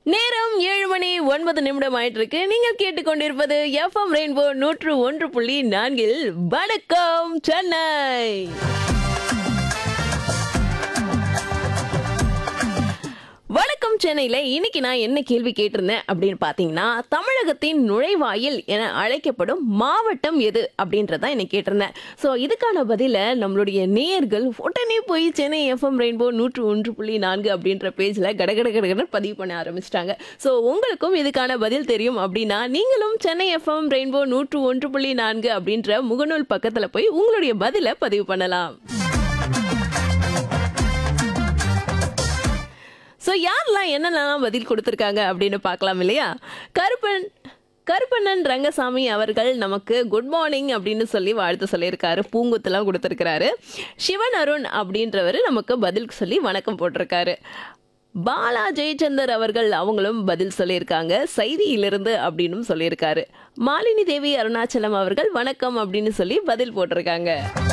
நேரம் ஏழு மணி ஒன்பது நிமிடம் ஆயிட்டு இருக்கு நீங்கள் கேட்டுக்கொண்டிருப்பது எஃப்எம் ரெயின்போ நூற்று ஒன்று புள்ளி நான்கில் வணக்கம் சென்னை வணக்கம் சென்னையில் இன்னைக்கு நான் என்ன கேள்வி கேட்டிருந்தேன் அப்படின்னு பார்த்தீங்கன்னா தமிழகத்தின் நுழைவாயில் என அழைக்கப்படும் மாவட்டம் எது அப்படின்றதான் என்னை கேட்டிருந்தேன் ஸோ இதுக்கான பதிலை நம்மளுடைய நேயர்கள் உடனே போய் சென்னை எஃப்எம் ரெயின்போ நூற்று ஒன்று புள்ளி நான்கு அப்படின்ற பேஜில் கடகட கடகடன்னு பதிவு பண்ண ஆரம்பிச்சிட்டாங்க ஸோ உங்களுக்கும் இதுக்கான பதில் தெரியும் அப்படின்னா நீங்களும் சென்னை எஃப்எம் ரெயின்போ நூற்று ஒன்று புள்ளி நான்கு அப்படின்ற முகநூல் பக்கத்தில் போய் உங்களுடைய பதிலை பதிவு பண்ணலாம் ஸோ யாரெல்லாம் என்னென்னலாம் பதில் கொடுத்துருக்காங்க அப்படின்னு பார்க்கலாம் இல்லையா கருப்பன் கருப்பண்ணன் ரங்கசாமி அவர்கள் நமக்கு குட் மார்னிங் அப்படின்னு சொல்லி வாழ்த்து சொல்லியிருக்காரு பூங்குத்துலாம் கொடுத்துருக்கிறாரு சிவன் அருண் அப்படின்றவர் நமக்கு பதில் சொல்லி வணக்கம் போட்டிருக்காரு பாலா ஜெயச்சந்தர் அவர்கள் அவங்களும் பதில் சொல்லியிருக்காங்க செய்தியிலிருந்து அப்படின்னு சொல்லியிருக்காரு மாலினி தேவி அருணாச்சலம் அவர்கள் வணக்கம் அப்படின்னு சொல்லி பதில் போட்டிருக்காங்க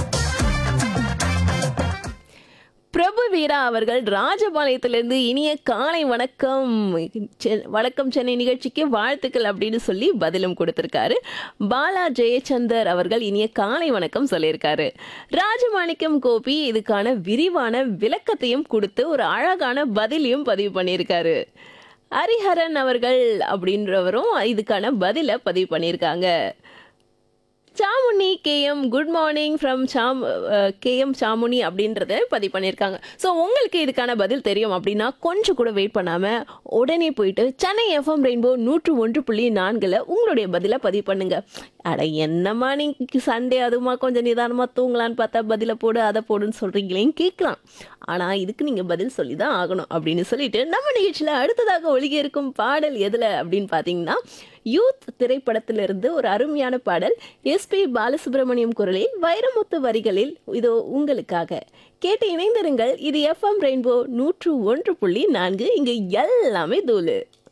பிரபு வீரா அவர்கள் ராஜபாளையத்திலிருந்து இனிய காலை வணக்கம் செ- வணக்கம் சென்னை நிகழ்ச்சிக்கு வாழ்த்துக்கள் அப்படின்னு சொல்லி பதிலும் கொடுத்திருக்காரு பாலா ஜெயச்சந்தர் அவர்கள் இனிய காலை வணக்கம் சொல்லியிருக்காரு ராஜமாணிக்கம் கோபி இதுக்கான விரிவான விளக்கத்தையும் கொடுத்து ஒரு அழகான பதிலையும் பதிவு பண்ணியிருக்காரு ஹரிஹரன் அவர்கள் அப்படின்றவரும் இதுக்கான பதிலை பதிவு பண்ணியிருக்காங்க சாமுனி KM good morning from Sam KM சாமுனி அப்படின்றத பதிவு பண்ணியிருக்காங்க ஸோ உங்களுக்கு இதுக்கான பதில் தெரியும் அப்படின்னா கொஞ்சம் கூட வெயிட் பண்ணாமல் உடனே போயிட்டு சென்னை எஃப்எம் ரெயின்போ நூற்று ஒன்று புள்ளி நான்கில் உங்களுடைய பதிலை பதிவு பண்ணுங்க அட என்னம்மா நீங்க சண்டே அதுமா கொஞ்சம் நிதானமாக தூங்கலான்னு பார்த்தா பதிலை போடு அதை போடுன்னு சொல்கிறீங்களேன்னு கேட்கலாம் ஆனால் இதுக்கு நீங்கள் பதில் சொல்லி தான் ஆகணும் அப்படின்னு சொல்லிட்டு நம்ம நிகழ்ச்சியில் அடுத்ததாக ஒழுகி இருக்கும் பாடல் எதில் அப்படின்னு பார்த்தீங்கன்னா யூத் திரைப்படத்திலிருந்து ஒரு அருமையான பாடல் எஸ்பி பாலசுப்ரமணியம் குரலில் வைரமுத்து வரிகளில் இதோ உங்களுக்காக கேட்டு இணைந்திருங்கள் இது எஃப்எம் ரெயின்போ நூற்று ஒன்று புள்ளி நான்கு இங்கு எல்லாமே தூளு